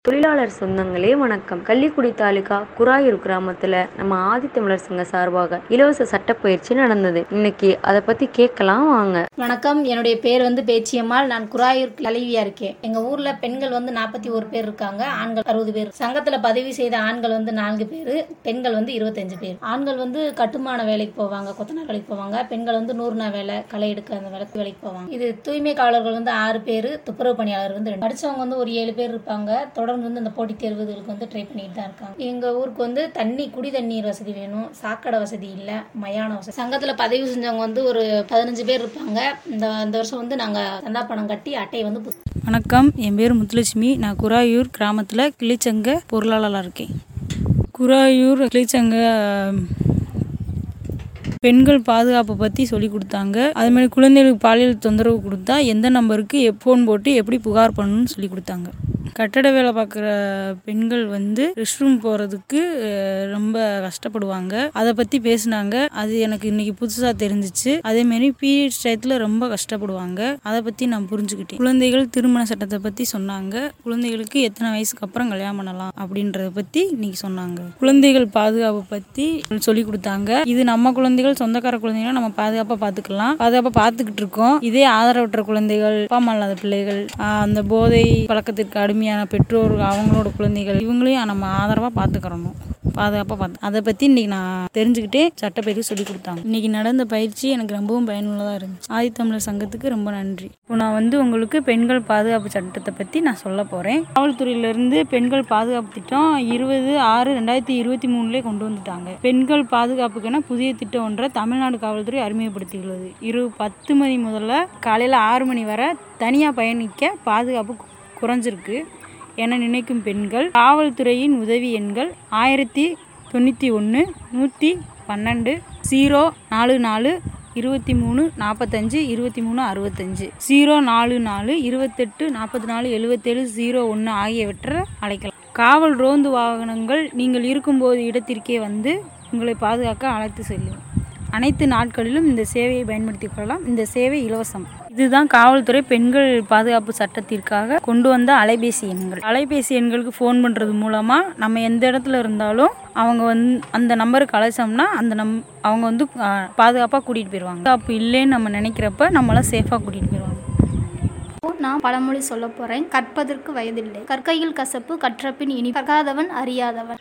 தொழிலாளர் சொந்தங்களே வணக்கம் கள்ளிக்குடி தாலுகா குராயூர் கிராமத்துல நம்ம ஆதித்தமிழர் சங்க சார்பாக இலவச சட்டப்பயிற்சி நடந்தது இன்னைக்கு அதை பத்தி கேட்கலாம் வாங்க வணக்கம் என்னுடைய பேர் வந்து பேச்சியம்மாள் நான் குராயூர் தலைவியா இருக்கேன் எங்க ஊர்ல பெண்கள் வந்து நாற்பத்தி ஒரு பேர் இருக்காங்க ஆண்கள் அறுபது பேர் சங்கத்துல பதிவு செய்த ஆண்கள் வந்து நான்கு பேர் பெண்கள் வந்து இருபத்தஞ்சு பேர் ஆண்கள் வந்து கட்டுமான வேலைக்கு போவாங்க கொத்தனார் வேலைக்கு போவாங்க பெண்கள் வந்து நூறு நாள் வேலை களை எடுக்க அந்த வேலை வேலைக்கு போவாங்க இது தூய்மை காவலர்கள் வந்து ஆறு பேர் துப்புரவு பணியாளர் வந்து ரெண்டு படிச்சவங்க வந்து ஒரு ஏழு பேர் இருப்பாங்க தொடர்ந்து வந்து இந்த போட்டித் தேர்வுகளுக்கு வந்து ட்ரை பண்ணிட்டு தான் இருக்காங்க எங்க ஊருக்கு வந்து தண்ணி குடி தண்ணீர் வசதி வேணும் சாக்கடை வசதி இல்ல மயான வசதி சங்கத்துல பதிவு செஞ்சவங்க வந்து ஒரு பதினஞ்சு பேர் இருப்பாங்க இந்த இந்த வருஷம் வந்து நாங்க சந்தா பணம் கட்டி அட்டையை வந்து புது- வணக்கம் என் பேர் முத்துலட்சுமி நான் குராயூர் கிராமத்தில் கிளிச்சங்க பொருளாளராக இருக்கேன் குராயூர் கிளிச்சங்க பெண்கள் பாதுகாப்பை பற்றி சொல்லி கொடுத்தாங்க அது மாதிரி குழந்தைகளுக்கு பாலியல் தொந்தரவு கொடுத்தா எந்த நம்பருக்கு ஃபோன் போட்டு எப்படி புகார் பண்ணணும்னு சொல்லி கொடுத்தாங்க கட்டட வேலை பார்க்குற பெண்கள் வந்து ரெஸ்ட் ரூம் போகிறதுக்கு ரொம்ப கஷ்டப்படுவாங்க அதை பற்றி பேசுனாங்க அது எனக்கு இன்னைக்கு புதுசாக தெரிஞ்சிச்சு அதே மாதிரி பீரியட்ஸ் டயத்தில் ரொம்ப கஷ்டப்படுவாங்க அதை பற்றி நான் புரிஞ்சுக்கிட்டேன் குழந்தைகள் திருமண சட்டத்தை பற்றி சொன்னாங்க குழந்தைகளுக்கு எத்தனை வயசுக்கு அப்புறம் கல்யாணம் பண்ணலாம் அப்படின்றத பற்றி இன்னைக்கு சொன்னாங்க குழந்தைகள் பாதுகாப்பை பற்றி சொல்லி கொடுத்தாங்க இது நம்ம குழந்தைகள் சொந்தக்கார குழந்தைகளை நம்ம பாதுகாப்பாக பார்த்துக்கலாம் பாதுகாப்பாக பார்த்துக்கிட்டு இருக்கோம் இதே ஆதரவற்ற குழந்தைகள் அப்பா அம்மா இல்லாத பிள்ளைகள் ஆஹ் அந்த போதை பழக்கத்திற்கு அடிமையான பெற்றோர் அவங்களோட குழந்தைகள் இவங்களையும் நம்ம ஆதரவாக பார்த்துக்கிறணும் பாதுகாப்பாக பார்த்து அதை பற்றி இன்னைக்கு நான் தெரிஞ்சுக்கிட்டே சட்டப்பயிற்சி சொல்லி கொடுத்தாங்க இன்னைக்கு நடந்த பயிற்சி எனக்கு ரொம்பவும் பயனுள்ளதாக இருந்துச்சு ஆதித்தமிழர் சங்கத்துக்கு ரொம்ப நன்றி இப்போ நான் வந்து உங்களுக்கு பெண்கள் பாதுகாப்பு சட்டத்தை பற்றி நான் சொல்ல போகிறேன் காவல்துறையிலேருந்து பெண்கள் பாதுகாப்பு திட்டம் இருபது ஆறு ரெண்டாயிரத்தி இருபத்தி மூணுலேயே கொண்டு வந்துட்டாங்க பெண்கள் பாதுகாப்புக்கென புதிய திட்டம் ஒன்றை தமிழ்நாடு காவல்துறை அறிமுகப்படுத்தியுள்ளது இரு பத்து மணி முதல்ல காலையில் ஆறு மணி வரை தனியாக பயணிக்க பாதுகாப்பு கு- குறைஞ்சிருக்கு என நினைக்கும் பெண்கள் காவல்துறையின் உதவி எண்கள் ஆயிரத்தி தொண்ணூற்றி ஒன்று நூற்றி பன்னெண்டு ஜீரோ நாலு நாலு இருபத்தி மூணு நாற்பத்தஞ்சு இருபத்தி மூணு அறுபத்தஞ்சு ஜீரோ நாலு நாலு இருபத்தெட்டு நாற்பத்தி நாலு எழுபத்தேழு ஜீரோ ஒன்று ஆகியவற்றை அழைக்கலாம் காவல் ரோந்து வாகனங்கள் நீங்கள் இருக்கும்போது இடத்திற்கே வந்து உங்களை பாதுகாக்க அழைத்து செல்லும் அனைத்து நாட்களிலும் இந்த சேவையை பயன்படுத்திக் கொள்ளலாம் இந்த சேவை இலவசம் இதுதான் காவல்துறை பெண்கள் பாதுகாப்பு சட்டத்திற்காக கொண்டு வந்த அலைபேசி எண்கள் அலைபேசி எண்களுக்கு ஃபோன் பண்ணுறது மூலமாக நம்ம எந்த இடத்துல இருந்தாலும் அவங்க வந்து அந்த நம்பருக்கு அழைச்சோம்னா அந்த நம் அவங்க வந்து பாதுகாப்பாக கூட்டிகிட்டு போயிடுவாங்க பாதுகாப்பு இல்லைன்னு நம்ம நினைக்கிறப்ப நம்மளாம் சேஃபாக கூட்டிகிட்டு போயிடுவாங்க நான் பழமொழி சொல்ல போறேன் கற்பதற்கு வயதில்லை கற்கையில் கசப்பு கற்றபின் இனி கற்காதவன் அறியாதவன்